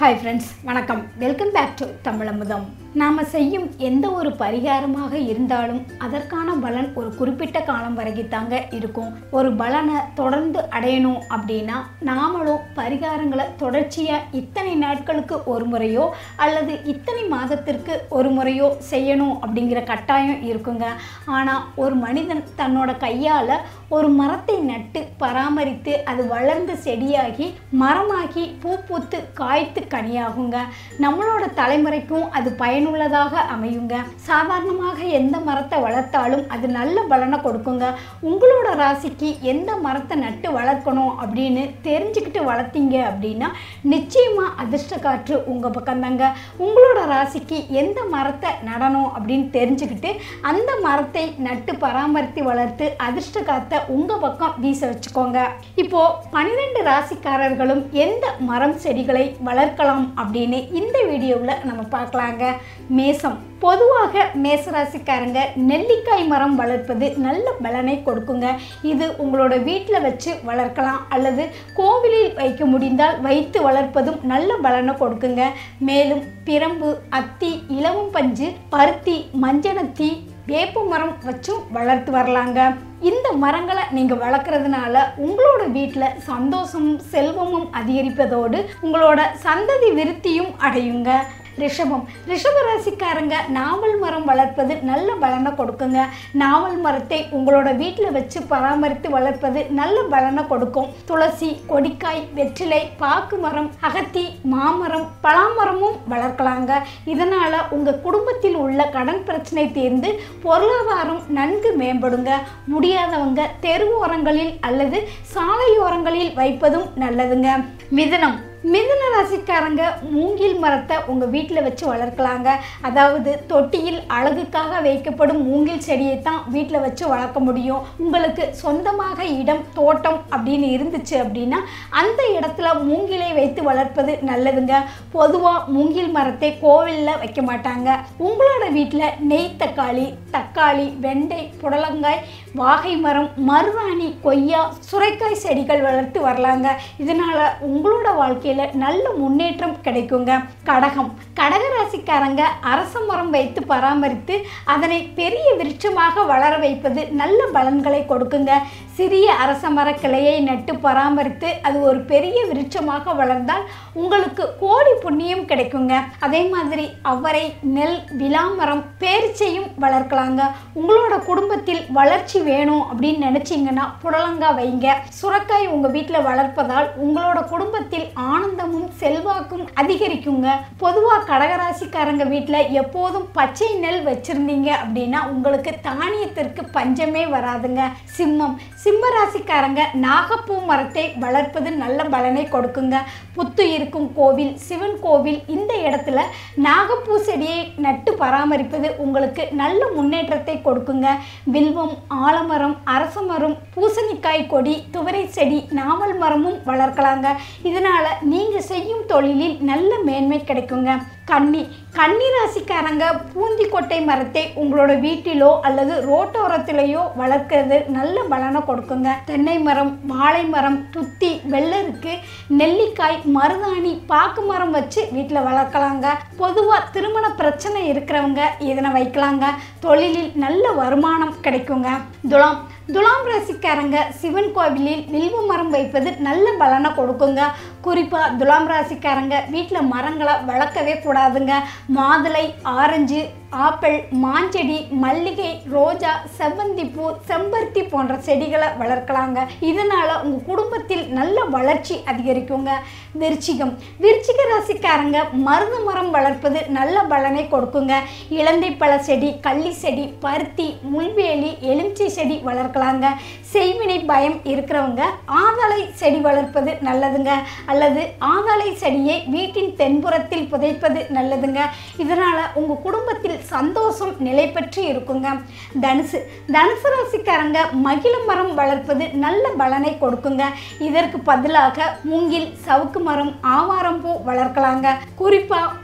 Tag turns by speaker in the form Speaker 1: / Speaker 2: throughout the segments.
Speaker 1: hi friends வணக்கம் welcome back to Tamilamudham நாம் செய்யும் எந்த ஒரு பரிகாரமாக இருந்தாலும் அதற்கான பலன் ஒரு குறிப்பிட்ட காலம் வரைக்கும் தாங்க இருக்கும் ஒரு பலனை தொடர்ந்து அடையணும் அப்படின்னா நாமளும் பரிகாரங்களை தொடர்ச்சியாக இத்தனை நாட்களுக்கு ஒரு முறையோ அல்லது இத்தனை மாதத்திற்கு ஒரு முறையோ செய்யணும் அப்படிங்கிற கட்டாயம் இருக்குங்க ஆனால் ஒரு மனிதன் தன்னோட கையால் ஒரு மரத்தை நட்டு பராமரித்து அது வளர்ந்து செடியாகி மரமாகி பூ பூத்து காய்த்து கனியாகுங்க நம்மளோட தலைமுறைக்கும் அது பயனுள்ளதாக அமையுங்க சாதாரணமாக எந்த மரத்தை வளர்த்தாலும் அது நல்ல பலனை கொடுக்குங்க உங்களோட ராசிக்கு எந்த மரத்தை நட்டு வளர்க்கணும் அப்படின்னு தெரிஞ்சுக்கிட்டு வளர்த்தீங்க அப்படின்னா நிச்சயமாக அதிர்ஷ்ட காற்று உங்கள் பக்கம்தாங்க உங்களோட ராசிக்கு எந்த மரத்தை நடணும் அப்படின்னு தெரிஞ்சுக்கிட்டு அந்த மரத்தை நட்டு பராமரித்து வளர்த்து அதிர்ஷ்ட காத்தை உங்கள் பக்கம் வீச வச்சுக்கோங்க இப்போ பன்னிரெண்டு ராசிக்காரர்களும் எந்த மரம் செடிகளை வளர்க்கலாம் அப்படின்னு இந்த வீடியோவில் நம்ம பார்க்கலாங்க மேசம் பொதுவாக மேசராசிக்காரங்க நெல்லிக்காய் மரம் வளர்ப்பது நல்ல பலனை கொடுக்குங்க இது உங்களோட வீட்டில் வச்சு வளர்க்கலாம் அல்லது கோவிலில் வைக்க முடிந்தால் வைத்து வளர்ப்பதும் நல்ல பலனை கொடுக்குங்க மேலும் பிரம்பு அத்தி இலவம் பஞ்சு பருத்தி மஞ்சனத்தி வேப்ப மரம் வச்சும் வளர்த்து வரலாங்க இந்த மரங்களை நீங்கள் வளர்க்குறதுனால உங்களோட வீட்டில் சந்தோஷமும் செல்வமும் அதிகரிப்பதோடு உங்களோட சந்ததி விருத்தியும் அடையுங்க ரிஷபம் ரிஷப ராசிக்காரங்க நாவல் மரம் வளர்ப்பது நல்ல பலனை கொடுக்குங்க நாவல் மரத்தை உங்களோட வீட்டில் வச்சு பராமரித்து வளர்ப்பது நல்ல பலனை கொடுக்கும் துளசி கொடிக்காய் வெற்றிலை பாக்கு மரம் அகத்தி மாமரம் பலாமரமும் வளர்க்கலாங்க இதனால் உங்கள் குடும்பத்தில் உள்ள கடன் பிரச்சனை தீர்ந்து பொருளாதாரம் நன்கு மேம்படுங்க முடியாதவங்க தெருவோரங்களில் அல்லது சாலையோரங்களில் வைப்பதும் நல்லதுங்க மிதனம் மிதுன ராசிக்காரங்க மூங்கில் மரத்தை உங்கள் வீட்டில் வச்சு வளர்க்கலாங்க அதாவது தொட்டியில் அழகுக்காக வைக்கப்படும் மூங்கில் செடியை தான் வீட்டில் வச்சு வளர்க்க முடியும் உங்களுக்கு சொந்தமாக இடம் தோட்டம் அப்படின்னு இருந்துச்சு அப்படின்னா அந்த இடத்துல மூங்கிலை வைத்து வளர்ப்பது நல்லதுங்க பொதுவாக மூங்கில் மரத்தை கோவிலில் வைக்க மாட்டாங்க உங்களோட வீட்டில் நெய் தக்காளி தக்காளி வெண்டை புடலங்காய் வாகை மரம் மருதாணி கொய்யா சுரைக்காய் செடிகள் வளர்த்து வரலாங்க இதனால் உங்களோட வாழ்க்கையில் நல்ல முன்னேற்றம் கிடைக்குங்க கடகம் கடக ராசிக்காரங்க அரச மரம் வைத்து பராமரித்து அதனை பெரிய விருட்சமாக வளர வைப்பது நல்ல பலன்களை கொடுக்குங்க சிறிய அரச மர கிளையை நட்டு பராமரித்து அது ஒரு பெரிய விருட்சமாக வளர்ந்தால் உங்களுக்கு கோடி புண்ணியம் கிடைக்குங்க அதே மாதிரி அவரை நெல் விலாமரம் பேரிச்சையும் வளர்க்கலாங்க உங்களோட குடும்பத்தில் வளர்ச்சி வேணும் அப்படின்னு நினச்சிங்கன்னா புடலங்காய் வைங்க சுரக்காய் உங்கள் வீட்டில் வளர்ப்பதால் உங்களோட குடும்பத்தில் ஆனந்தமும் செல்வாக்கும் அதிகரிக்குங்க பொதுவாக கடகராசிக்காரங்க வீட்டில் எப்போதும் பச்சை நெல் வச்சுருந்தீங்க அப்படின்னா உங்களுக்கு தானியத்திற்கு பஞ்சமே வராதுங்க சிம்மம் சிம்ம ராசிக்காரங்க நாகப்பூ மரத்தை வளர்ப்பது நல்ல பலனை கொடுக்குங்க புத்து இருக்கும் கோவில் சிவன் கோவில் இந்த இடத்துல நாகப்பூ செடியை நட்டு பராமரிப்பது உங்களுக்கு நல்ல முன்னேற்றத்தை கொடுக்குங்க வில்வம் ஆலமரம் அரசமரம் பூசணிக்காய் கொடி துவரை செடி நாவல் மரமும் வளர்க்கலாங்க இதனால் நீங்கள் செய்யும் தொழிலில் நல்ல மேன்மை கிடைக்குங்க கன்னி கன்னி ராசிக்காரங்க பூந்தி கொட்டை மரத்தை உங்களோட வீட்டிலோ அல்லது ரோட்டோரத்திலேயோ வளர்க்கறது நல்ல பலனை கொடுக்குங்க தென்னை மரம் வாழை மரம் துத்தி வெள்ளருக்கு நெல்லிக்காய் மருதாணி பாக்கு மரம் வச்சு வீட்டில் வளர்க்கலாங்க பொதுவாக திருமண பிரச்சனை இருக்கிறவங்க இதனை வைக்கலாங்க தொழிலில் நல்ல வருமானம் கிடைக்குங்க துலாம் துலாம் ராசிக்காரங்க சிவன் கோவிலில் வில்வ மரம் வைப்பது நல்ல பலனை கொடுக்குங்க குறிப்பாக துலாம் ராசிக்காரங்க வீட்டில் மரங்களை வளர்க்கவே கூடாதுங்க மாதுளை ஆரஞ்சு ஆப்பிள் மாஞ்செடி மல்லிகை ரோஜா செவ்வந்தி பூ செம்பருத்தி போன்ற செடிகளை வளர்க்கலாங்க இதனால் உங்கள் குடும்பத்தில் நல்ல வளர்ச்சி அதிகரிக்குங்க விருச்சிகம் விருச்சிக ராசிக்காரங்க மருது மரம் வளர்ப்பது நல்ல பலனை கொடுக்குங்க இலந்தை பழ செடி கள்ளி செடி பருத்தி முள்வேலி எலுமிச்சை செடி வளர்க்கலாங்க செய்வினை பயம் இருக்கிறவங்க ஆதலை செடி வளர்ப்பது நல்லதுங்க அல்லது ஆதலை செடியை வீட்டின் தென்புறத்தில் புதைப்பது நல்லதுங்க இதனால் உங்கள் குடும்பத்தில் சந்தோஷம் நிலை பெற்று இருக்குங்க தனுசு தனுசு ராசிக்காரங்க மகிழ மரம் வளர்ப்பது நல்ல பலனை கொடுக்குங்க இதற்கு பதிலாக மூங்கில் சவுக்கு மரம் ஆவாரம் பூ வளர்க்கலாங்க குறிப்பாக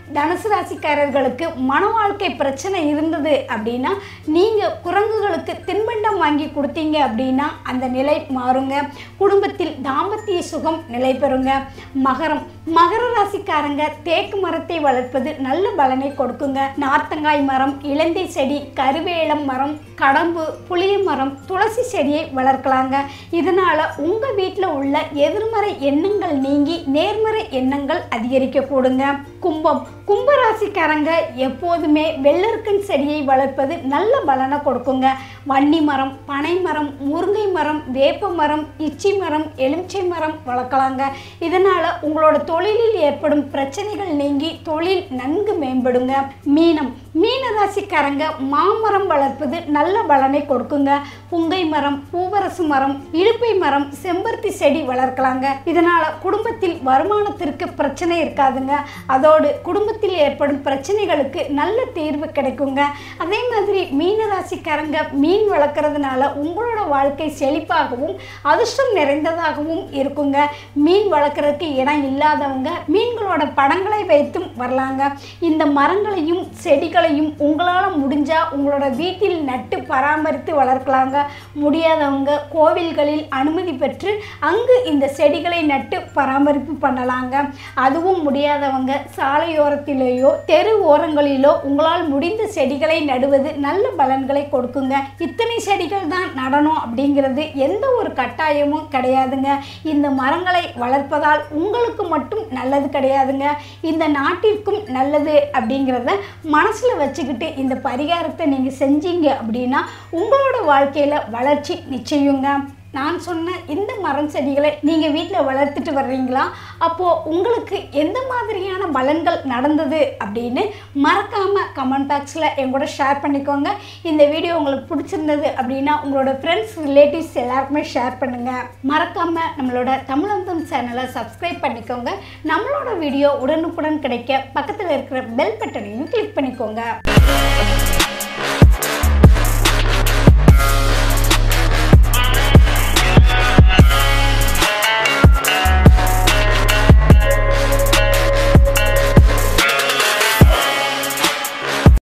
Speaker 1: தனுசு ராசிக்காரர்களுக்கு மன வாழ்க்கை பிரச்சனை இருந்தது அப்படின்னா நீங்கள் குரங்குகளுக்கு தின்பண்டம் வாங்கி கொடுத்தீங்க அப்படின்னா அந்த நிலை மாறுங்க குடும்பத்தில் தாம்பத்திய சுகம் நிலை பெறுங்க மகரம் மகர ராசிக்காரங்க தேக்கு மரத்தை வளர்ப்பது நல்ல பலனை கொடுக்குங்க நார்த்தங்காய் மரம் இலந்தை செடி கருவேலம் மரம் கடம்பு புளிய மரம் துளசி செடியை வளர்க்கலாங்க இதனால உங்க வீட்டில் உள்ள எதிர்மறை எண்ணங்கள் நீங்கி நேர்மறை எண்ணங்கள் அதிகரிக்க கூடுங்க கும்பம் கும்பராசிக்காரங்க எப்போதுமே வெள்ளருக்கன் செடியை வளர்ப்பது நல்ல பலனை கொடுக்குங்க வன்னி மரம் பனை மரம் முருங்கை மரம் வேப்ப மரம் இச்சி மரம் எலுமிச்சை மரம் வளர்க்கலாங்க இதனால் உங்களோட தொழிலில் ஏற்படும் பிரச்சனைகள் நீங்கி தொழில் நன்கு மேம்படுங்க மீனம் மீன ராசிக்காரங்க மாமரம் வளர்ப்பது நல்ல பலனை கொடுக்குங்க புங்கை மரம் பூவரசு மரம் இழுப்பை மரம் செம்பருத்தி செடி வளர்க்கலாங்க இதனால குடும்பத்தில் வருமானத்திற்கு பிரச்சனை இருக்காதுங்க அதோடு குடும்பத்தில் ஏற்படும் பிரச்சனைகளுக்கு நல்ல தீர்வு கிடைக்குங்க அதே மாதிரி மீன ராசிக்காரங்க மீன் வளர்க்குறதுனால உங்களோட வாழ்க்கை செழிப்பாகவும் அதிர்ஷ்டம் நிறைந்ததாகவும் இருக்குங்க மீன் வளர்க்குறதுக்கு இடம் இல்லாதவங்க மீன்களோட படங்களை வைத்தும் வரலாங்க இந்த மரங்களையும் செடிகளையும் உங்களால் முடிஞ்சால் உங்களோட வீட்டில் நட்டு பராமரித்து வளர்க்கலாங்க முடியாதவங்க கோவில்களில் அனுமதி பெற்று அங்கு இந்த செடிகளை நட்டு பராமரிப்பு பண்ணலாங்க அதுவும் முடியாதவங்க சாலையோரத்திலேயோ தெரு ஓரங்களிலோ உங்களால் முடிந்த செடிகளை நடுவது நல்ல பலன்களை கொடுக்குங்க இத்தனை செடிகள் தான் நடணும் அப்படிங்கிறது எந்த ஒரு கட்டாயமும் கிடையாதுங்க இந்த மரங்களை வளர்ப்பதால் உங்களுக்கு மட்டும் நல்லது கிடையாதுங்க இந்த நாட்டிற்கும் நல்லது அப்படிங்கிறத மனசில் வச்சுக்கிட்டு இந்த பரிகாரத்தை நீங்கள் செஞ்சீங்க அப்படின்னா உங்களோட வாழ்க்கையில் வளர்ச்சி நிச்சயங்க நான் சொன்ன இந்த மரம் செடிகளை நீங்கள் வீட்டில் வளர்த்துட்டு வர்றீங்களா அப்போது உங்களுக்கு எந்த மாதிரியான பலன்கள் நடந்தது அப்படின்னு மறக்காமல் கமெண்ட் பாக்ஸில் என் கூட ஷேர் பண்ணிக்கோங்க இந்த வீடியோ உங்களுக்கு பிடிச்சிருந்தது அப்படின்னா உங்களோட ஃப்ரெண்ட்ஸ் ரிலேட்டிவ்ஸ் எல்லாருக்குமே ஷேர் பண்ணுங்கள் மறக்காமல் நம்மளோட தமிழந்தம் சேனலை சப்ஸ்கிரைப் பண்ணிக்கோங்க நம்மளோட வீடியோ உடனுக்குடன் கிடைக்க பக்கத்தில் இருக்கிற பெல் பட்டனையும் கிளிக் பண்ணிக்கோங்க